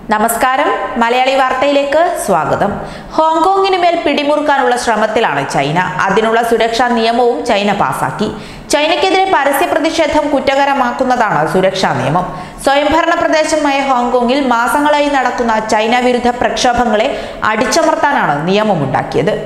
നമസ്കാരം മലയാളി വാർത്തയിലേക്ക് സ്വാഗതം ഹോങ്കോങ്ങിന് മേൽ പിടിമുറുക്കാനുള്ള ശ്രമത്തിലാണ് ചൈന അതിനുള്ള സുരക്ഷാ നിയമവും ചൈന പാസാക്കി ചൈനയ്ക്കെതിരെ പരസ്യ പ്രതിഷേധം കുറ്റകരമാക്കുന്നതാണ് സുരക്ഷാ നിയമം സ്വയംഭരണ പ്രദേശമായ ഹോങ്കോങ്ങിൽ മാസങ്ങളായി നടക്കുന്ന ചൈന വിരുദ്ധ പ്രക്ഷോഭങ്ങളെ അടിച്ചമർത്താനാണ് നിയമമുണ്ടാക്കിയത്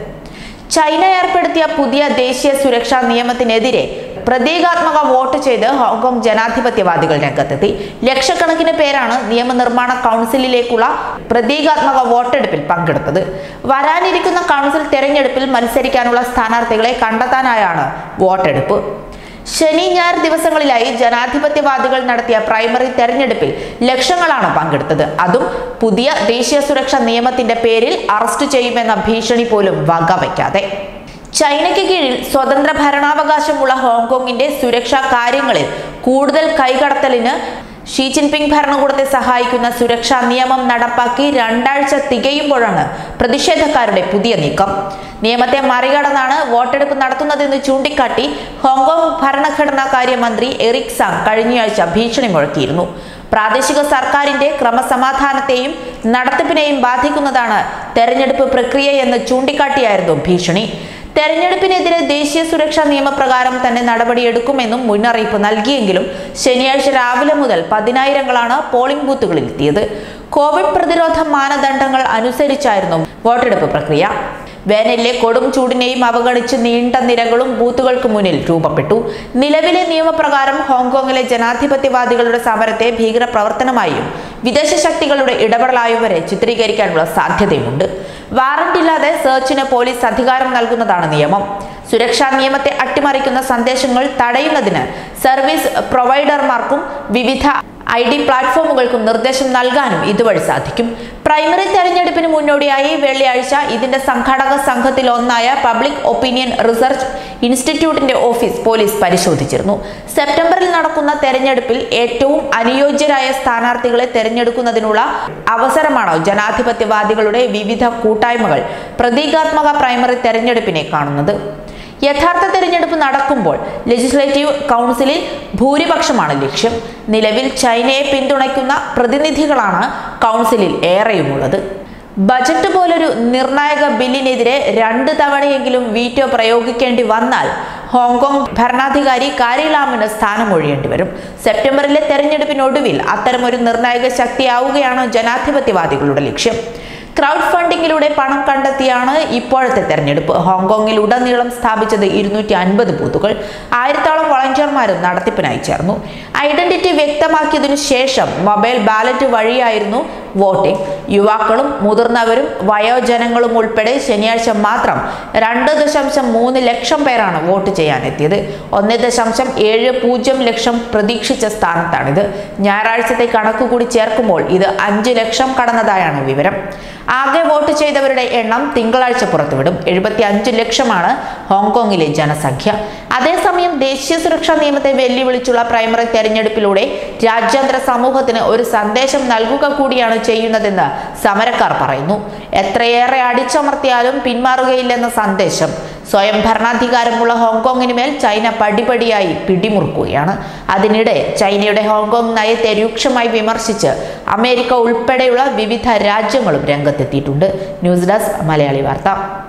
ചൈന ഏർപ്പെടുത്തിയ പുതിയ ദേശീയ സുരക്ഷാ നിയമത്തിനെതിരെ പ്രതീകാത്മക വോട്ട് ചെയ്ത് ഹോങ്കോങ് ജനാധിപത്യവാദികൾ രംഗത്തെത്തി ലക്ഷക്കണക്കിന് പേരാണ് നിയമനിർമ്മാണ കൗൺസിലിലേക്കുള്ള പ്രതീകാത്മക വോട്ടെടുപ്പിൽ പങ്കെടുത്തത് വരാനിരിക്കുന്ന കൗൺസിൽ തെരഞ്ഞെടുപ്പിൽ മത്സരിക്കാനുള്ള സ്ഥാനാർത്ഥികളെ കണ്ടെത്താനായാണ് വോട്ടെടുപ്പ് ശനി ഞായർ ദിവസങ്ങളിലായി ജനാധിപത്യവാദികൾ നടത്തിയ പ്രൈമറി തെരഞ്ഞെടുപ്പിൽ ലക്ഷങ്ങളാണ് പങ്കെടുത്തത് അതും പുതിയ ദേശീയ സുരക്ഷാ നിയമത്തിന്റെ പേരിൽ അറസ്റ്റ് ചെയ്യുമെന്ന ഭീഷണി പോലും വകവയ്ക്കാതെ ചൈനയ്ക്ക് കീഴിൽ സ്വതന്ത്ര ഭരണാവകാശമുള്ള ഹോങ്കോങ്ങിന്റെ സുരക്ഷാ കാര്യങ്ങളിൽ കൂടുതൽ കൈകടത്തലിന് ഷീ ജിൻപിങ് ഭരണകൂടത്തെ സഹായിക്കുന്ന സുരക്ഷാ നിയമം നടപ്പാക്കി രണ്ടാഴ്ച തികയുമ്പോഴാണ് പ്രതിഷേധക്കാരുടെ പുതിയ നീക്കം നിയമത്തെ മറികടന്നാണ് വോട്ടെടുപ്പ് നടത്തുന്നതെന്ന് ചൂണ്ടിക്കാട്ടി ഹോങ്കോങ് ഭരണഘടനാ കാര്യമന്ത്രി എറിക് സാങ് കഴിഞ്ഞയാഴ്ച ഭീഷണി മുഴക്കിയിരുന്നു പ്രാദേശിക സർക്കാരിന്റെ ക്രമസമാധാനത്തെയും നടത്തിപ്പിനെയും ബാധിക്കുന്നതാണ് തെരഞ്ഞെടുപ്പ് പ്രക്രിയയെന്ന് ചൂണ്ടിക്കാട്ടിയായിരുന്നു ഭീഷണി തെരഞ്ഞെടുപ്പിനെതിരെ ദേശീയ സുരക്ഷാ നിയമപ്രകാരം തന്നെ നടപടിയെടുക്കുമെന്നും മുന്നറിയിപ്പ് നൽകിയെങ്കിലും ശനിയാഴ്ച രാവിലെ മുതൽ പതിനായിരങ്ങളാണ് പോളിംഗ് ബൂത്തുകളിൽ എത്തിയത് കോവിഡ് പ്രതിരോധ മാനദണ്ഡങ്ങൾ അനുസരിച്ചായിരുന്നു വോട്ടെടുപ്പ് പ്രക്രിയ വേനലിലെ കൊടും ചൂടിനെയും അവഗണിച്ച് നീണ്ട നിരകളും ബൂത്തുകൾക്ക് മുന്നിൽ രൂപപ്പെട്ടു നിലവിലെ നിയമപ്രകാരം ഹോങ്കോങ്ങിലെ ജനാധിപത്യവാദികളുടെ സമരത്തെ ഭീകരപ്രവർത്തനമായും വിദേശ ശക്തികളുടെ ഇടപെടലായും വരെ ചിത്രീകരിക്കാനുള്ള സാധ്യതയുമുണ്ട് വാറന്റില്ലാതെ സെർച്ചിന് പോലീസ് അധികാരം നൽകുന്നതാണ് നിയമം സുരക്ഷാ നിയമത്തെ അട്ടിമറിക്കുന്ന സന്ദേശങ്ങൾ തടയുന്നതിന് സർവീസ് പ്രൊവൈഡർമാർക്കും വിവിധ ഐ ഡി പ്ലാറ്റ്ഫോമുകൾക്കും നിർദ്ദേശം നൽകാനും ഇതുവഴി സാധിക്കും പ്രൈമറി തെരഞ്ഞെടുപ്പിന് മുന്നോടിയായി വെള്ളിയാഴ്ച ഇതിന്റെ സംഘാടക സംഘത്തിൽ ഒന്നായ പബ്ലിക് ഒപ്പീനിയൻ റിസർച്ച് ഇൻസ്റ്റിറ്റ്യൂട്ടിന്റെ ഓഫീസ് പോലീസ് പരിശോധിച്ചിരുന്നു സെപ്റ്റംബറിൽ നടക്കുന്ന തെരഞ്ഞെടുപ്പിൽ ഏറ്റവും അനുയോജ്യരായ സ്ഥാനാർത്ഥികളെ തെരഞ്ഞെടുക്കുന്നതിനുള്ള അവസരമാണ് ജനാധിപത്യവാദികളുടെ വിവിധ കൂട്ടായ്മകൾ പ്രതീകാത്മക പ്രൈമറി തെരഞ്ഞെടുപ്പിനെ കാണുന്നത് യഥാർത്ഥ തെരഞ്ഞെടുപ്പ് നടക്കുമ്പോൾ ലെജിസ്ലേറ്റീവ് കൗൺസിലിൽ ഭൂരിപക്ഷമാണ് ലക്ഷ്യം നിലവിൽ ചൈനയെ പിന്തുണയ്ക്കുന്ന പ്രതിനിധികളാണ് കൗൺസിലിൽ ഏറെയുമുള്ളത് ബജറ്റ് പോലൊരു നിർണായക ബില്ലിനെതിരെ രണ്ട് തവണയെങ്കിലും വീറ്റോ പ്രയോഗിക്കേണ്ടി വന്നാൽ ഹോങ്കോങ് ഭരണാധികാരി കാരിലാമിന് സ്ഥാനമൊഴിയേണ്ടി വരും സെപ്റ്റംബറിലെ തെരഞ്ഞെടുപ്പിനൊടുവിൽ അത്തരമൊരു നിർണായക ശക്തിയാവുകയാണ് ജനാധിപത്യവാദികളുടെ ലക്ഷ്യം ക്രൗഡ് ഫണ്ടിങ്ങിലൂടെ പണം കണ്ടെത്തിയാണ് ഇപ്പോഴത്തെ തെരഞ്ഞെടുപ്പ് ഹോങ്കോങ്ങിൽ ഉടനീളം സ്ഥാപിച്ചത് ഇരുന്നൂറ്റി അൻപത് ബൂത്തുകൾ ആയിരത്തോളം വളണ്ടിയർമാരും നടത്തിപ്പിനായി ചേർന്നു ഐഡന്റിറ്റി വ്യക്തമാക്കിയതിനു ശേഷം മൊബൈൽ ബാലറ്റ് വഴിയായിരുന്നു വോട്ടിംഗ് യുവാക്കളും മുതിർന്നവരും വയോജനങ്ങളും ഉൾപ്പെടെ ശനിയാഴ്ച മാത്രം രണ്ട് ദശാംശം മൂന്ന് ലക്ഷം പേരാണ് വോട്ട് ചെയ്യാനെത്തിയത് ഒന്ന് ദശാംശം ഏഴ് പൂജ്യം ലക്ഷം പ്രതീക്ഷിച്ച സ്ഥാനത്താണിത് ഞായറാഴ്ചത്തെ കണക്ക് കൂടി ചേർക്കുമ്പോൾ ഇത് അഞ്ച് ലക്ഷം കടന്നതായാണ് വിവരം ആകെ വോട്ട് ചെയ്തവരുടെ എണ്ണം തിങ്കളാഴ്ച പുറത്തുവിടും എഴുപത്തി അഞ്ച് ലക്ഷമാണ് ഹോങ്കോങ്ങിലെ ജനസംഖ്യ അതേസമയം ദേശീയ സുരക്ഷാ നിയമത്തെ വെല്ലുവിളിച്ചുള്ള പ്രൈമറി തെരഞ്ഞെടുപ്പിലൂടെ രാജ്യാന്തര സമൂഹത്തിന് ഒരു സന്ദേശം നൽകുക കൂടിയാണ് ചെയ്യുന്നതെന്ന് സമരക്കാർ പറയുന്നു എത്രയേറെ അടിച്ചമർത്തിയാലും പിന്മാറുകയില്ലെന്ന സന്ദേശം സ്വയം ഭരണാധികാരമുള്ള ഹോങ്കോങ്ങിന് മേൽ ചൈന പടിപടിയായി പിടിമുറുക്കുകയാണ് അതിനിടെ ചൈനയുടെ ഹോങ്കോങ് നയത്തെ രൂക്ഷമായി വിമർശിച്ച് അമേരിക്ക ഉൾപ്പെടെയുള്ള വിവിധ രാജ്യങ്ങളും രംഗത്തെത്തിയിട്ടുണ്ട് ന്യൂസ് ഡെസ്ക് മലയാളി വാർത്ത